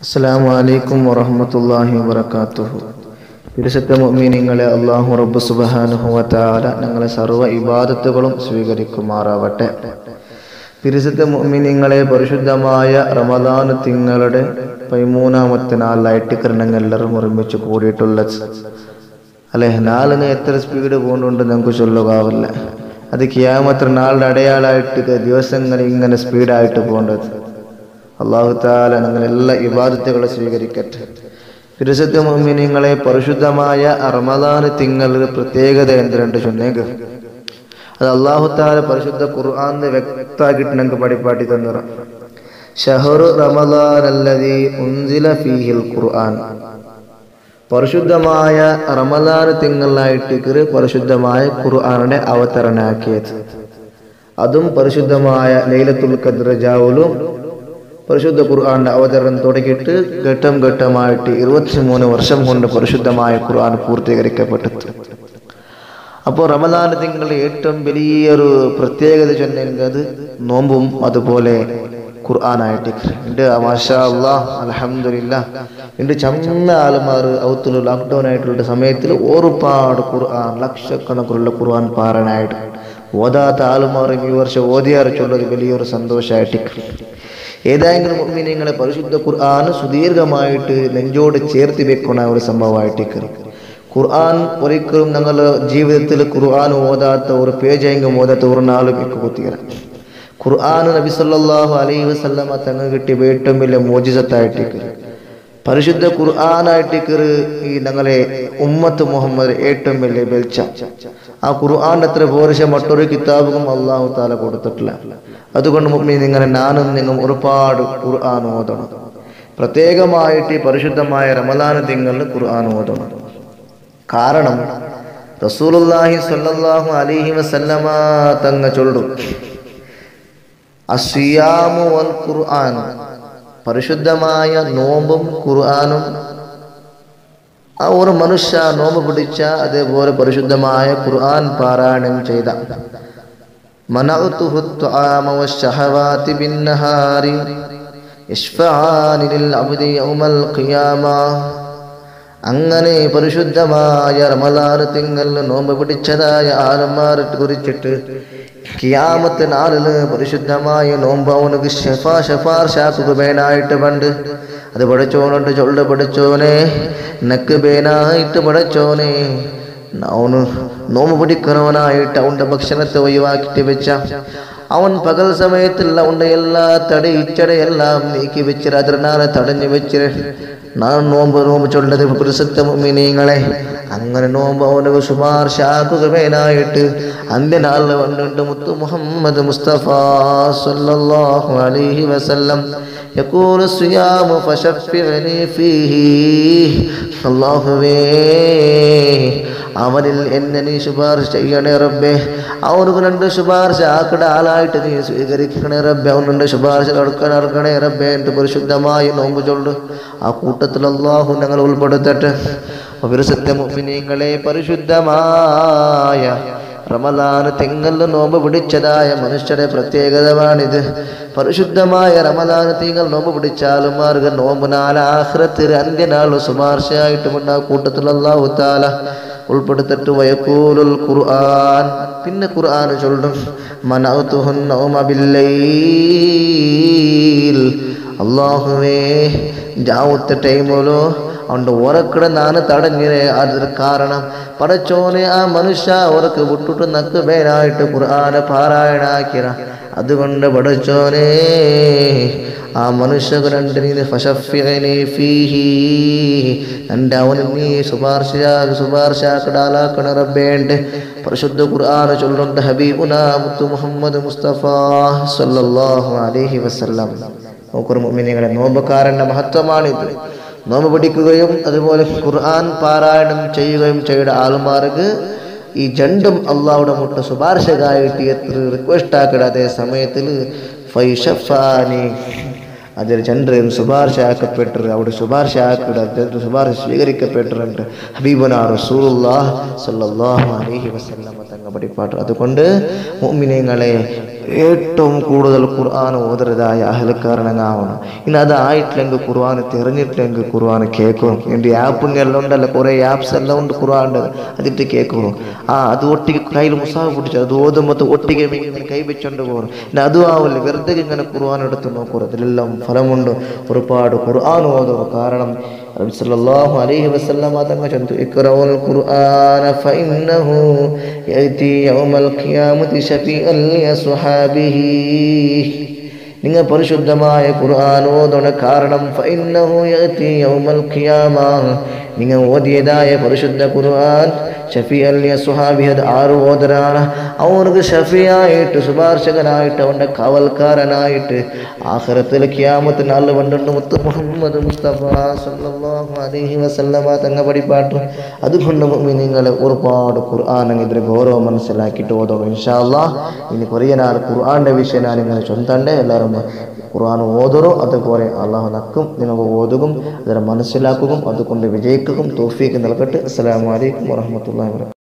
അസ്സലാമു അലൈക്കും വറഹ്മത്തുള്ളാഹി വബറകാതുഹു പരിശുദ്ധ മുഅ്മിനീങ്ങളെ അല്ലാഹു റബ്ബ് സുബ്ഹാനഹു വ തആല ഞങ്ങളെ സർവ്വ ഇബാദത്തുകളും സ്വീകരിക്കുമാറാവട്ടെ പരിശുദ്ധ മുഅ്മിനീങ്ങളെ പരിശുദ്ധമായ റമദാൻ തിങ്ങളുടെ പതിമൂന്നാമത്തെ നാളായിട്ട് കിരണങ്ങളെല്ലാവരും ഒരുമിച്ച് കൂടിയിട്ടുള്ള അല്ലെ നാളിന് എത്ര സ്പീഡ് പോകുന്നുണ്ട് നമുക്ക് ചൊല്ലുകാവില്ല അത് കിയാമത്ര നാളുടെ അടയാളായിട്ട് ദിവസങ്ങൾ ഇങ്ങനെ സ്പീഡായിട്ട് പോകേണ്ടത് അള്ളാഹു താല നിങ്ങൾ എല്ലാ ഇബാദത്തുകളും സ്വീകരിക്കട്ടെ പരിശുദ്ധ മുഅ്മിനീങ്ങളെ പരിശുദ്ധമായ റമദാൻ തിങ്കളിൽ പ്രത്യേകത എന്തിനുണ്ട് ചൊന്നേക്ക് അത് അള്ളാഹു താല പരിശുദ്ധ ഖുർആാന്ന് വ്യക്തമാക്കിയിട്ട് ഞങ്ങൾക്ക് പഠിപ്പാട്ടി തന്നിറ ഷഹറു റമദാൻ അല്ലതി ഉൻസില ഫീഹിൽ ഖുർആൻ പരിശുദ്ധമായ റമദാൻ തിങ്കളായിട്ട് പരിശുദ്ധമായ ഖുർആാനിനെ അവതരണാക്കിയത് അതും പരിശുദ്ധമായ ലൈലത്തുൽ ഖദ്ർ ജാവുലും പരിശുദ്ധ ഖുർആാന്റെ അവതരണം തുടങ്ങിയിട്ട് ഘട്ടം ഘട്ടമായിട്ട് ഇരുപത്തിമൂന്ന് വർഷം കൊണ്ട് പരിശുദ്ധമായ ഖുർആൻ പൂർത്തീകരിക്കപ്പെട്ടത് അപ്പോൾ റമദാൻ തിങ്കളുടെ ഏറ്റവും വലിയൊരു പ്രത്യേകത ചൊല്ലെങ്കിൽ അത് നോമ്പും അതുപോലെ ഖുർആനായിട്ട് ഉണ്ട് മാഷാ അള്ളാഹ് അലഹമില്ല ഉണ്ട് ചമ്മ ആളുമാർ ഔത്തുള്ള ലോക്ക്ഡൗൺ ആയിട്ടുള്ള സമയത്തിൽ ഒരുപാട് ഖുർആൻ ലക്ഷക്കണക്കിലുള്ള ഖുർആൻ പാരായണായിട്ട് ഓതാത്ത ആളുമാറും ഈ വർഷം ഓതിയാറിച്ചുള്ളത് വലിയൊരു സന്തോഷമായിട്ട് ഏതായെങ്കിലും മുഅ്മിനീങ്ങളെ പരിശുദ്ധ ഖുർആൻ സുദീർഘമായിട്ട് നെഞ്ചോട് ചേർത്ത് വെക്കുന്ന ഒരു സംഭവമായിട്ട് ഖുർആൻ ഒരിക്കലും ഞങ്ങൾ ജീവിതത്തിൽ ഖുർആൻ ഓതാത്ത ഒരു പേജെങ്കിലും ഓതാത്ത ഒരു നാളും എനിക്ക് കുത്തിയറ ഖുർആൻ നബി സല്ലല്ലാഹു അലൈഹി വസല്ലമ തങ്ങൾ കിട്ടിയ ഏറ്റവും വലിയ മോചിതത്തായിട്ട് പരിശുദ്ധ ഖുർആനായിട്ട് ഈ ഞങ്ങളെ ഉമ്മത്ത് മുഹമ്മദ് ഏറ്റവും വലിയ ബെൽച്ച ആ ഖുർആൻ അത്ര പോരിച്ച മറ്റൊരു കിതാബും അള്ളാഹു താല കൊടുത്തിട്ടില്ല അതുകൊണ്ട് മുമ്പിൽ നിങ്ങളെ നാനും നിങ്ങളും ഒരുപാട് ഖുർആൻ ഓതണം പ്രത്യേകമായിട്ട് പരിശുദ്ധമായ റമദാന തിങ്കളിൽ ഖുർആൻ ഓതണം കാരണം റസൂലുള്ളാഹി സ്വല്ലല്ലാഹു അലൈഹി വസല്ലമ തങ്ങ ചൊല്ലു അസിയാമു വൽ ഖുർആൻ പരിശുദ്ധമായ നോമ്പും ഖുർആനും ആ ഒരു മനുഷ്യ നോമ്പ് പിടിച്ച അതേപോലെ പരിശുദ്ധമായ ഖുർആൻ പാരായണം ചെയ്ത منعته الطعام والشهوات بالنهار يشفعان للعبد يوم القيامة അങ്ങനെ പരിശുദ്ധമായ റമദാൻ തിങ്കളിൽ നോമ്പ് പിടിച്ചതായ ആലന്മാരെ കുറിച്ചിട്ട് കിയാമത്തെ നാളില് പരിശുദ്ധമായ നോമ്പ് അവനക്ക് ഷെഫാ ഷെഫാർ ഷാക്ക് ബേനായിട്ട് പണ്ട് അത് പഠിച്ചോനുണ്ട് ചൊല്ല് പഠിച്ചോനെ നക്ക് ബേനായിട്ട് പഠിച്ചോനെ അവന് നോമ്പ് പിടിക്കുന്നവനായിട്ട് അവന്റെ ഭക്ഷണത്തെ ഒഴിവാക്കിട്ട് വെച്ച അവൻ പകൽ സമയത്തിൽ അവന്റെ എല്ലാ തടി ഇച്ചടയെല്ലാം നീക്കി വെച്ചിട്ട് അതിനാലെ തടഞ്ഞു വെച്ചിട്ട് ഞാൻ നോമ്പ് നോമ്പ് ചൊല്ലത് പുരുഷത്വമിനിങ്ങളെ അങ്ങനെ നോമ്പ് അവന് ശുപാർശാക്കുകമേനായിട്ട് അന്ത്യനാളിൽ വന്നിട്ട് മുത്തു മുഹമ്മദ് മുസ്തഫ സല്ലല്ലാഹു അലൈഹി വസല്ലം يقول الصيام فشفعني فيه അള്ളാഹുവേ അവനിൽ എന്നെ നീ ശുപാർശ ചെയ്യണേ റബ്ബേ അവനക്ക് രണ്ട് ശുപാർശ ആക്കട ആളായിട്ട് നീ സ്വീകരിക്കണേ റബ്ബെ അവനുണ്ട് ശുപാർശ നടക്കാൻ ഇറക്കണേ റബ്ബെ എന്ന് പരിശുദ്ധമായി നോമ്പ് ചൊല്ലു ആ കൂട്ടത്തിൽ അള്ളാഹു ഞങ്ങൾ ഉൾപ്പെടുത്തട്ടെ സത്യമുമിനിങ്ങളെ പരിശുദ്ധമായ റമദാൻ തിങ്കളിൽ നോമ്പ് പിടിച്ചതായ മനുഷ്യരുടെ പ്രത്യേകതമാണിത് പരിശുദ്ധമായ റമദാൻ തിങ്കൾ നോമ്പ് പിടിച്ചാലും മാർഗ നോമ്പ് നാലാഹ്രത്തിൽ അന്ത്യനാൾ ശുപാർശയായിട്ടുമുണ്ട് ആ കൂട്ടത്തിൽ അള്ളാഹു താല ഉൾപ്പെടുത്തിട്ട് വയക്കൂലുൽ ഖുർആൻ പിന്നെ ഖുർആൻ ചൊല്ലും മനൗതുഹുൻ നൗമ ബില്ലൈൽ അല്ലാഹുവേ ജാവത്തെ ടൈമിലോ അവൻ്റെ ഉറക്കിട നാന് തടഞ്ഞിനെ അതിന് കാരണം പടച്ചോനെ ആ മനുഷ്യ ഉറക്ക് വിട്ടിട്ട് നക്ക് പേരായിട്ട് ഖുർആന പാരായണാക്കിറ അതുകൊണ്ട് പടച്ചോനെ ആ മനുഷ്യ രണ്ട് നീ ഫഷഫിഅനി ഫീഹി എൻ്റെ അവന് നീ ശുപാർശ ശുപാർശാക്കടാലാക്കണ റബ്ബേണ്ട് പരിശുദ്ധ ഖുർആൻ ചൊല്ലുണ്ട് ഹബീബുന മുത്തു മുഹമ്മദ് മുസ്തഫ സല്ലല്ലാഹു അലൈഹി വസല്ലം നോക്കുറ മുഅ്മിനീങ്ങളെ നോമ്പുകാരൻ്റെ മഹത്വമാണിത് നോമ്പ് പിടിക്കുകയും അതുപോലെ ഖുർആൻ പാരായണം ചെയ്യുകയും ചെയ്യുന്ന ആൾമാർക്ക് ഈ രണ്ടും അള്ളാഹുടെ മുട്ട ശുപാർശകായിട്ട് എത്ര റിക്വസ്റ്റ് ആക്കട അതേ സമയത്തിൽ ഫൈഷഫാനി അതിൽ ചന്ദ്രൻ ശുപാർശ ആക്കപ്പെട്ടത് അവിടെ ശുപാർശ ആക്കിട ശുപാർശ സ്വീകരിക്കപ്പെട്ടിട്ടുണ്ട് ഹബീബുന റസൂലുള്ളാഹ് സല്ലല്ലാഹു അലൈഹി വസല്ലമ തങ്ങ പഠിപ്പാട്ട് അതുകൊണ്ട് മുഅ്മിനീങ്ങളെ ഏറ്റവും കൂടുതൽ ഖുർആൻ ഓതരുതായ അഹലക്കാരണങ്ങാവണം ഇനി അതായിട്ടില്ലെങ്കിൽ ഖുർആൻ തിരഞ്ഞിട്ടില്ലെങ്കിൽ ഖുർആൻ കേൾക്കണം എൻ്റെ ആപ്പുകളെല്ലാം ഉണ്ടല്ലോ കുറേ ആപ്സ് എല്ലാം ഉണ്ട് ഖുർആൻ്റെ അതിട്ട് കേൾക്കണം ആ അത് ഒട്ടിಗೆ കയ്യിൽ മുസാഫ് പിടിച്ചു അത് ഓതുമ്പോൾ ഒട്ടിಗೆ ഇങ്ങനെ കൈ വെച്ചോണ്ട് പോകണം പിന്നെ അതും ആവില്ല വെറുതെ ഇങ്ങനെ ഖുർആൻ എടുത്ത് നോക്കണം അതിലെല്ലാം ഫലമുണ്ട് ഒരുപാട് ഖുർആൻ ഓതും കാരണം നബി സല്ലല്ലാഹു അലൈഹി വസല്ലമ തങ്ങൾ ചൊല്ലുന്നു ഇഖ്റഉൽ ഖുർആന ഫഇന്നഹു യഅതി യൗമൽ ഖിയാമത്തി ശഫീഅൻ ലിഅസ്ഹാബിഹി നിങ്ങൾ പരിശുദ്ധമായ ഖുർആൻ ഓതണ കാരണം ഫഇന്നഹു യഅതി യൗമൽ ഖിയാമ നിങ്ങൾ ഓതിയതായ പരിശുദ്ധ ഖുർആൻ ഷഫിഅൽ സുഹാബി അത് ആറ് ഓതരാണ് അവർക്ക് ഷഫിയായിട്ട് ശുപാർശകനായിട്ട് അവൻ്റെ കാവൽക്കാരനായിട്ട് ആഖിറത്തിൽ ഖിയാമത്ത് നാല് പണ്ടുണ്ട് മുത്ത് മുഹമ്മദ് മുസ്തഫ സല്ലല്ലാഹു അലൈഹി വസല്ലമ തങ്ങ പഠിപ്പാട്ട് അതുകൊണ്ട് നിങ്ങൾ ഒരുപാട് ഖുർആൻ ഇതിന് ഗൗരവം മനസ്സിലാക്കിയിട്ട് ഓതണം ഇൻഷാ അല്ലാഹ് ഇനി കുറേ നാൾ ഖുർആൻ്റെ വിഷയം ഞാൻ ഇങ്ങനെ ചൊന്തണ്ടേ എല്ലാവരും ഖുർആൻ ഓതറോ അതുപോലെ അള്ളാഹു നക്കും നിങ്ങൾ ഓതുകയും അതിനെ മനസ്സിലാക്കുകയും അതുകൊണ്ട് വിജയിക്കുകയും തോഫീക്ക് നൽകട്ടെ അസ്സലാമു അലൈക്കും വറഹ്മത്തുള്ളാഹി വബറകാതുഹു